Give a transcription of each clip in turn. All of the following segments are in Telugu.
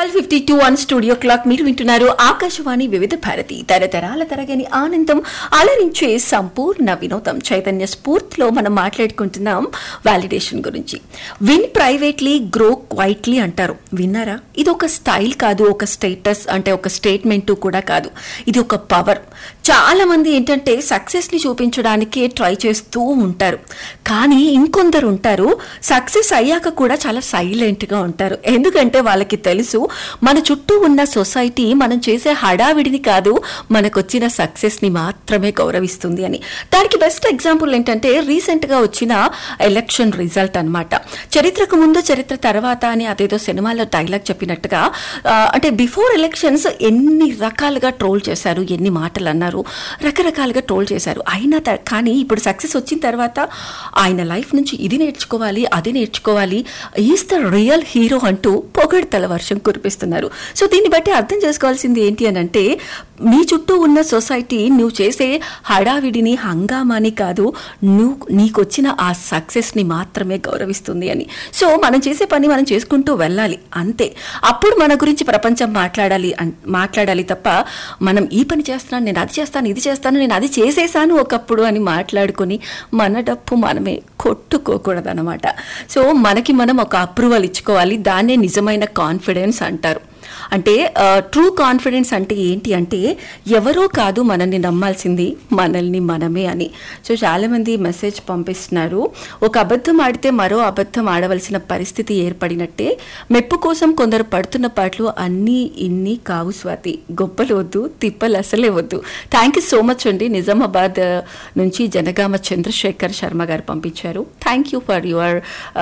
twelve fifty two one studio clock మీరు వింటున్నారు ఆకాశవాణి వివిధ భారతి తరతరాల తరగని ఆనందం అలరించే సంపూర్ణ వినోదం చైతన్య స్ఫూర్తిలో మనం మాట్లాడుకుంటున్నాం వాలిడేషన్ గురించి విన్ ప్రైవేట్లీ గ్రో క్వైట్లీ అంటారు విన్నారా ఇది ఒక స్టైల్ కాదు ఒక స్టేటస్ అంటే ఒక స్టేట్మెంట్ కూడా కాదు ఇది ఒక పవర్ చాలా మంది ఏంటంటే సక్సెస్ ని చూపించడానికి ట్రై చేస్తూ ఉంటారు కానీ ఇంకొందరు ఉంటారు సక్సెస్ అయ్యాక కూడా చాలా సైలెంట్ గా ఉంటారు ఎందుకంటే వాళ్ళకి తెలుసు మన చుట్టూ ఉన్న సొసైటీ మనం చేసే హడావిడిని కాదు మనకొచ్చిన సక్సెస్ ని మాత్రమే గౌరవిస్తుంది అని దానికి బెస్ట్ ఎగ్జాంపుల్ ఏంటంటే రీసెంట్ గా వచ్చిన ఎలక్షన్ రిజల్ట్ అన్నమాట చరిత్రకు ముందు చరిత్ర తర్వాత అని అదేదో సినిమాలో డైలాగ్ చెప్పినట్టుగా ఆ, అంటే బిఫోర్ ఎలక్షన్స్ ఎన్ని రకాలుగా ట్రోల్ చేశారు ఎన్ని మాటలు అన్నారు రకరకాలుగా ట్రోల్ చేశారు అయినా త- కానీ ఇప్పుడు సక్సెస్ వచ్చిన తర్వాత ఆయన లైఫ్ నుంచి ఇది నేర్చుకోవాలి అది నేర్చుకోవాలి ఈజ్ ద రియల్ హీరో అంటూ పొగడ్తల వర్షం కురిపిస్తున్నారు సో దీన్ని బట్టి అర్థం చేసుకోవాల్సింది ఏంటి అని అంటే నీ చుట్టూ ఉన్న సొసైటీ నువ్వు చేసే హడావిడిని హంగామాని కాదు నువ్వు నీకొచ్చిన ఆ సక్సెస్ని మాత్రమే గౌరవిస్తుంది అని సో మనం చేసే పని మనం చేసుకుంటూ వెళ్ళాలి అంతే అప్పుడు మన గురించి ప్రపంచం మాట్లాడాలి అన్- మాట్లాడాలి తప్ప మనం ఈ పని చేస్తున్నాను నేను అది చేస్తాను ఇది చేస్తాను నేను అది చేసేసాను ఒకప్పుడు అని మాట్లాడుకొని మన డప్పు మనమే కొట్టుకోకూడదన్నమాట సో మనకి మనం ఒక అప్రూవల్ ఇచ్చుకోవాలి దాన్నే నిజమైన కాన్ఫిడెన్స్ అంటారు అంటే ట్రూ కాన్ఫిడెన్స్ అంటే ఏంటి అంటే ఎవరో కాదు మనల్ని నమ్మాల్సింది మనల్ని మనమే అని సో చాలామంది మెసేజ్ పంపిస్తున్నారు ఒక అబద్ధం ఆడితే మరో అబద్ధం ఆడవలసిన పరిస్థితి ఏర్పడినట్టే మెప్పు కోసం కొందరు పడుతున్న పాటలు అన్నీ ఇన్ని కావు స్వాతి గొప్పలు వద్దు తిప్పలు అసలే వద్దు థ్యాంక్ యూ సో మచ్ అండి నిజామాబాద్ ఆ, నుంచి జనగామ చంద్రశేఖర్ శర్మ గారు పంపించారు thank you for your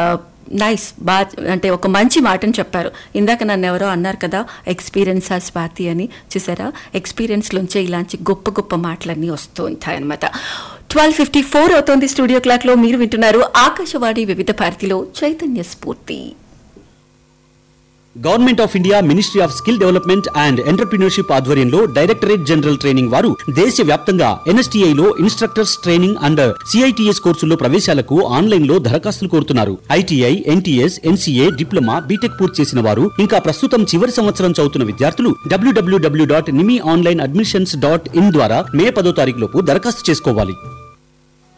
nice బా అంటే ఒక మంచి మాటను చెప్పారు ఇందాక నన్ను ఎవరో అన్నారు కదా ఎక్స్పీరియన్స్ ఆ స్వాతి అని చూసారా ఎక్స్పీరియన్స్లోంచే ఇలాంటి గొప్ప గొప్ప మాటలన్నీ వస్తూ ఉంటాయన్నమాట ట్వెల్వ్ ఫిఫ్టీ ఫోర్ అవుతోంది స్టూడియో క్లాక్లో మీరు వింటున్నారు ఆకాశవాణి వివిధ భారతిలో చైతన్య స్ఫూర్తి government of India ministry of skill development and entrepreneurship ఆధ్వర్యంలో డైరెక్టరేట్ జనరల్ ట్రైనింగ్ వారు దేశ వ్యాప్తంగా ఎన్ఎస్టీఐ లో ఇన్స్ట్రక్టర్స్ ట్రైనింగ్ అండ్ సిఐటిఎస్ కోర్సుల్లో ప్రవేశాలకు ఆన్లైన్ లో దరఖాస్తులు కోరుతున్నారు ITI NTS NCA diploma B Tech పూర్తి చేసిన వారు ఇంకా ప్రస్తుతం చివరి సంవత్సరం చదువుతున్న విద్యార్థులు W W W dot NIMI online admissions dot in ద్వారా మే పదో తారీఖు లోపు దరఖాస్తు చేసుకోవాలి